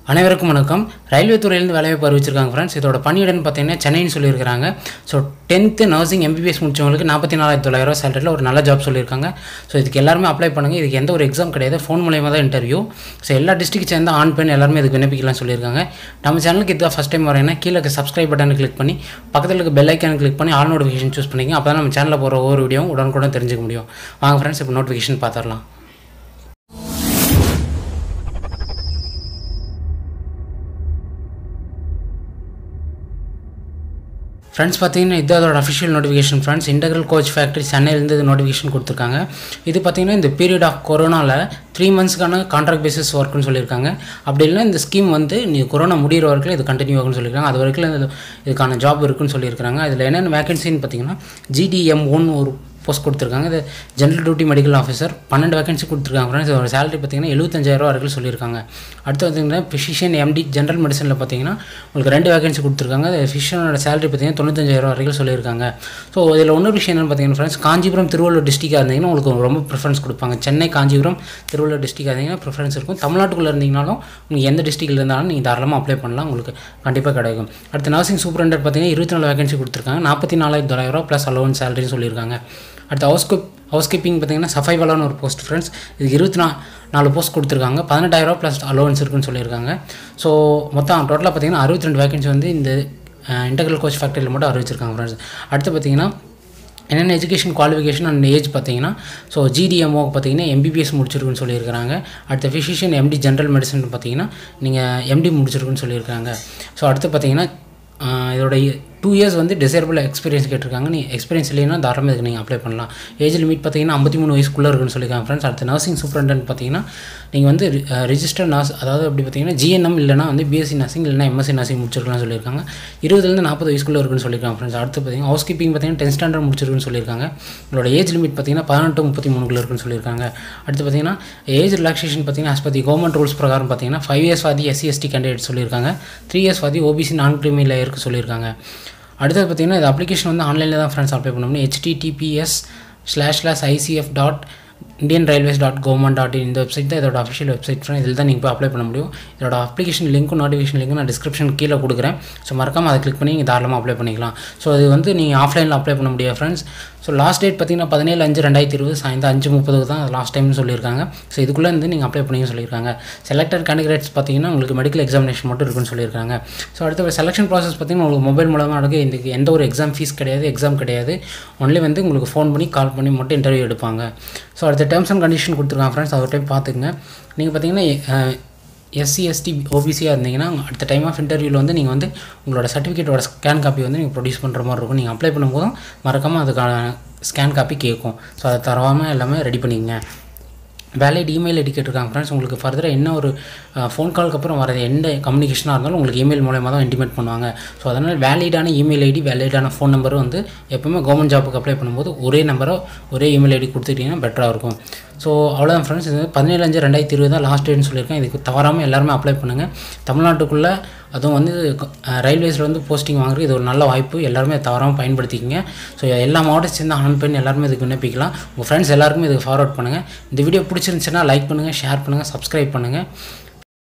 அனைவருக்கும் வணக்கம் ரயில்வே துறையிலேருந்து வேலைவாய்ப்பு அறிவிச்சிருக்காங்க ஃப்ரெண்ட்ஸ் இதோட பணியிடம்னு பார்த்தீங்கன்னா சென்னைன்னு சொல்லியிருக்காங்க ஸோ டென்த்து நர்சிங் எம்பிபிஎஸ் முடிச்சவங்களுக்கு நாற்பத்தி நாலாயிரத்தி தொள்ளாயிரம் சேலரியில் ஒரு நல்ல ஜாப் சொல்லியிருக்காங்க ஸோ இதுக்கு எல்லாருமே அப்ளை பண்ணுங்கள் இதுக்கு எந்த ஒரு எக்ஸாம் கிடையாது ஃபோன் மூலியமாக தான் இன்டர்வியூ ஸோ எல்லா டிஸ்ட்ரிக்ட் சேர்ந்த ஆண் பெண் எல்லாருமே இதுக்கு விண்ணப்பிக்கலாம் சொல்லியிருக்காங்க நம்ம சேனலுக்கு இதுதான் ஃபஸ்ட் டைம் வரேன்னா கீழே சப்ஸ்கிரைப் பட்டனை கிளிக் பண்ணி பக்கத்தில் இருக்க பெல் ஐக்கான கிளிக் பண்ணி ஆல் நோட்டிஃபிகேஷன் சூஸ் பண்ணிங்க அப்போ தான் நம்ம சேனலில் போகிற ஒவ்வொரு வீடியோவும் உடனுக்குடன் தெரிஞ்சுக்க முடியும் வாங்க ஃப்ரெண்ட்ஸ் இப்போ நோட்டிஃபிகேஷன் பார்த்துடலாம் ஃப்ரெண்ட்ஸ் பார்த்தீங்கன்னா இது அதோட official notification friends Integral Coach Factory சென்னையிலேருந்து இது நோட்டிஃபிகேஷன் கொடுத்துருக்காங்க இது பார்த்தீங்கன்னா இந்த பீரியட் ஆஃப் கொரோனாவில் த்ரீ மந்த்ஸ்க்கான கான்ட்ராக்ட் பேசிஸ் ஒர்க்குன்னு சொல்லியிருக்காங்க அப்படி இல்லைன்னா இந்த ஸ்கீம் வந்து நீ கொரோனா முடிகிற வரைக்கும் இது கண்டினியூ ஆகும்னு சொல்லியிருக்காங்க அது வரைக்கும் இது இதுக்கான ஜாப் இருக்குன்னு சொல்லியிருக்காங்க அதில் என்னென்ன வேகன்சின்னு பார்த்தீங்கன்னா ஜிடிஎம் ஒன் ஒரு போஸ்ட் கொடுத்துருக்காங்க இது ஜென்ரல் டியூட்டி மெடிக்கல் ஆஃபீஸர் பன்னெண்டு வேகன்சி கொடுத்துருக்காங்க ஃப்ரெண்ட்ஸ் இதோட சேலரி பார்த்தீங்கன்னா எழுபத்தஞ்சாயிரம் வரைக்கும் சொல்லியிருக்காங்க அடுத்து பார்த்தீங்கன்னா ஃபிசிஷியன் எம்டி ஜென்ரல் மெடிசனில் பார்த்தீங்கன்னா உங்களுக்கு ரெண்டு வேகன்சி கொடுத்துருக்காங்க அது ஃபிஷியனோட சேலரி பார்த்தீங்கன்னா தொண்ணூத்தஞ்சாயிரம் வரைக்கும் சொல்லியிருக்காங்க ஸோ இதில் இன்னொரு விஷயம் என்னென்னு பார்த்தீங்கன்னா ஃப்ரெண்ட்ஸ் காஞ்சிபுரம் திருவள்ளூர் டிஸ்ட்ரிக்டாக இருந்தீங்கன்னா உங்களுக்கு ரொம்ப ப்ரிஃபரன்ஸ் கொடுப்பாங்க சென்னை காஞ்சிபுரம் திருவள்ளூர் டிஸ்ட்ரிக்டாக இருந்தீங்கன்னா ப்ரிஃபரன்ஸ் இருக்கும் தமிழ்நாட்டுக்குள்ளே இருந்தீங்கனாலும் நீங்கள் எந்த டிஸ்ட்ரிக்டில் இருந்தாலும் நீங்கள் தாராளமாக அப்ளை பண்ணலாம் உங்களுக்கு கண்டிப்பாக கிடைக்கும் அடுத்து நர்சிங் சூப்பரண்டர் பார்த்தீங்கன்னா இருபத்தி நாலு வேகன்சி கொடுத்துருக்காங்க நாற்பத்தி நாலாயிரத்தி தொள்ளாயிரம் ப்ளஸ் அலோவன்ஸ் சேலரின்னு சொல்லியிருக்காங்க அடுத்து ஹவுஸ் கீப் ஹவுஸ் கீப்பிங் பார்த்தீங்கன்னா சஃபைவலான ஒரு போஸ்ட் ஃப்ரெண்ட்ஸ் இதுக்கு இருபத்தி நா நாலு போஸ்ட் கொடுத்துருக்காங்க பதினெட்டாயிரம் ப்ளஸ் அலோவன்ஸ் இருக்குன்னு சொல்லியிருக்காங்க ஸோ மொத்தம் டோட்டலாக பார்த்தீங்கன்னா அறுபத்தி ரெண்டு வேகன்சி வந்து இந்த இன்டெக்ரல் கோச் ஃபேக்டரியில் மட்டும் அறிவிச்சிருக்காங்க ஃப்ரெண்ட்ஸ் அடுத்து பார்த்தீங்கன்னா என்னென்ன எஜுகேஷன் குவாலிஃபிகேஷன் அண்ட் ஏஜ் பார்த்தீங்கன்னா ஸோ ஜிடிஎம்ஓக்கு பார்த்தீங்கன்னா எம்பிபிஎஸ் முடிச்சிருக்குன்னு சொல்லியிருக்காங்க அடுத்த ஃபிசிஷியன் எம்டி ஜென்ரல் மெடிசன் பார்த்தீங்கன்னா நீங்கள் எம்டி முடிச்சிருக்குன்னு சொல்லியிருக்காங்க ஸோ அடுத்து பார்த்தீங்கன்னா இதோட டூ இயர்ஸ் வந்து டிசேபிள் எக்ஸ்பீரியன்ஸ் கேட்டிருக்காங்க நீ எக்ஸ்பீரியன்ஸ் இல்லைன்னா தாராளமாக இதுக்கு நீங்கள் அப்ளை பண்ணலாம் ஏஜ் லிமிட் பார்த்தீங்கன்னா ஐம்பத்தி மூணு வயசுக்குள்ளே இருக்குன்னு சொல்லியிருக்காங்க ஃப்ரெண்ட்ஸ் அடுத்து நர்சிங் சூப்பரண்டன்ட் பார்த்தீங்கன்னா நீங்கள் வந்து ரிஜிஸ்டர் நர்ஸ் அதாவது அப்படி பார்த்தீங்கன்னா ஜிஎன்எம் இல்லைனா வந்து பிஎஸ்சி நர்சிங் இல்லைனா எம்எஸ்சி நர்சிங் முடிச்சிருக்கலாம்னு சொல்லியிருக்காங்க இருபதுலேருந்து நாற்பது வயசுக்குள்ளே இருக்குன்னு சொல்லியிருக்காங்க ஃப்ரெண்ட்ஸ் அடுத்து பார்த்தீங்கன்னா ஹவுஸ் கீப்பிங் பார்த்தீங்கன்னா டென்த் ஸ்டாண்டர்ட் முடிச்சிருக்குன்னு சொல்லியிருக்காங்க உங்களோட ஏஜ் லிமிட் பார்த்தீங்கன்னா பதினெட்டு முப்பத்தி மூணுக்குள்ள இருக்குன்னு சொல்லியிருக்காங்க அடுத்து பார்த்தீங்கன்னா ஏஜ் ரிலாக்ஸேஷன் பார்த்தீங்கன்னா ஆஸ் பற்றி கவர்மெண்ட் ரூல்ஸ் பிரகாரம் பார்த்தீங்கன்னா ஃபைவ் இயர்ஸ் வாதி எஸ்சி எஸ்டி கேண்டிடேட் சொல்லியிருக்காங்க த்ரீ இயர்ஸ் வாதி ஓபிசி நான் கிரிமி லேயருக்கு சொல்லியிருக்காங்க அடுத்தது பார்த்தீங்கன்னா இது அப்ளிகேஷன் வந்து ஆன்லைனில் தான் ஃப்ரெண்ட்ஸ் அப்ளை பண்ணணும் HTTPS slash slash ICF dot Indian Railways dot government dot இந்த வெப்சைட் தான் இதோட அஃபிஷியல் வெப்சைட் இதில் தான் நீங்கள் போய் அப்ளை பண்ண முடியும் இதோட அப்ளிகேஷன் லிங்க்கும் நோட்டிஃபிகேஷன் லிங்க்கும் நான் டிஸ்கிரிப்ஷன் கீழே கொடுக்குறேன் ஸோ மறக்காமல் அதை கிளிக் பண்ணி நீங்கள் தாராளமாக அப்ளை பண்ணிக்கலாம் ஸோ அது வந்து நீங்கள் ஆஃப்லைனில் அப்ளை பண்ண முடியாது ஃப்ரெண்ட்ஸ் ஸோ லாஸ்ட் டேட் பார்த்தீங்கன்னா பதினேழு அஞ்சு ரெண்டாயிரத்தி இருபது சாயந்தரம் அஞ்சு முப்பதுக்கு தான் லாஸ்ட் டைம்னு சொல்லியிருக்காங்க ஸோ இதுக்குள்ளே வந்து நீங்கள் அப்ளை பண்ணி சொல்லியிருக்காங்க செலக்டட் கேண்டிடேட்ஸ் பார்த்தீங்கன்னா உங்களுக்கு மெடிக்கல் எக்ஸாமினேஷன் மட்டும் இருக்குன்னு சொல்லியிருக்காங்க ஸோ அடுத்த செலக்ஷன் ப்ராசஸ் பார்த்தீங்கன்னா உங்களுக்கு மொபைல் மூலமாக நடக்க இதுக்கு எந்த ஒரு எக்ஸாம் ஃபீஸ் கிடையாது எக்ஸாம் கிடையாது ஒன்லி வந்து உங்களுக்கு ஃபோன் பண்ணி கால் பண்ணி மட்டும் இன்டர்வியூ எடுப்பாங்க ஸோ அடுத்த டேர்ம்ஸ் அண்ட் கண்டிஷன் கொடுத்துருக்காங்க ஃப்ரெண்ட்ஸ் அதை டைம் பார்த்துக்குங்க நீங்கள் பார்த்தீங்கன்னா எஸ்சி எஸ்டி ஓபிசியாக இருந்தீங்கன்னா அடுத்த டைம் ஆஃப் இன்டர்வியூவில் வந்து நீங்கள் வந்து உங்களோட சர்டிஃபிகேட்டோட ஸ்கேன் காப்பி வந்து நீங்கள் ப்ரொடியூஸ் பண்ணுற மாதிரி இருக்கும் நீங்கள் அப்ளை பண்ணும்போதும் மறக்காமல் அதுக்கான ஸ்கேன் காப்பி கேட்கும் ஸோ அதை தரவாமல் எல்லாமே ரெடி பண்ணிக்கங்க வேலிட் இமெயில் ஐடி கேட்டிருக்காங்க ஃப்ரெண்ட்ஸ் உங்களுக்கு ஃபர்தராக என்ன ஒரு ஃபோன் காலுக்கு அப்புறம் வர எந்த கம்யூனிகேஷனாக இருந்தாலும் உங்களுக்கு இமெயில் மூலயமா தான் இன்டிமேட் பண்ணுவாங்க ஸோ அதனால் வேலிடான இமெயில் ஐடி வேலிடான ஃபோன் நம்பரும் வந்து எப்போவுமே கவர்மெண்ட் ஜாப்புக்கு அப்ளை பண்ணும்போது ஒரே நம்பரோ ஒரே இமெயில் ஐடி கொடுத்துட்டிங்கன்னா பெட்டராக இருக்கும் ஸோ அவ்வளோதான் ஃப்ரெண்ட்ஸ் இது பதினேழு அஞ்சு ரெண்டாயிரத்தி இருபது தான் லாஸ்ட் டேட்னு சொல்லியிருக்கேன் இதுக்கு தவறாமல் எல்லாருமே அப்ளை பண்ணுங்கள் தமிழ்நாட்டுக்குள்ளே அதுவும் வந்து ரயில்வேஸில் வந்து போஸ்டிங் வாங்குறது இது ஒரு நல்ல வாய்ப்பு எல்லாருமே தவறாமல் பயன்படுத்திக்கிங்க ஸோ எல்லா மாவட்டத்தை சேர்ந்த ஆண் பெண் எல்லாருமே இதுக்கு விண்ணப்பிக்கலாம் உங்கள் ஃப்ரெண்ட்ஸ் எல்லாருக்குமே இதுக்கு ஃபார்வர்ட் பண்ணுங்கள் இந்த வீடியோ பிடிச்சிருந்துச்சுன்னா லைக் பண்ணுங்கள் ஷேர் பண்ணுங்கள் சப்ஸ்கிரைப் பண்ணுங்கள்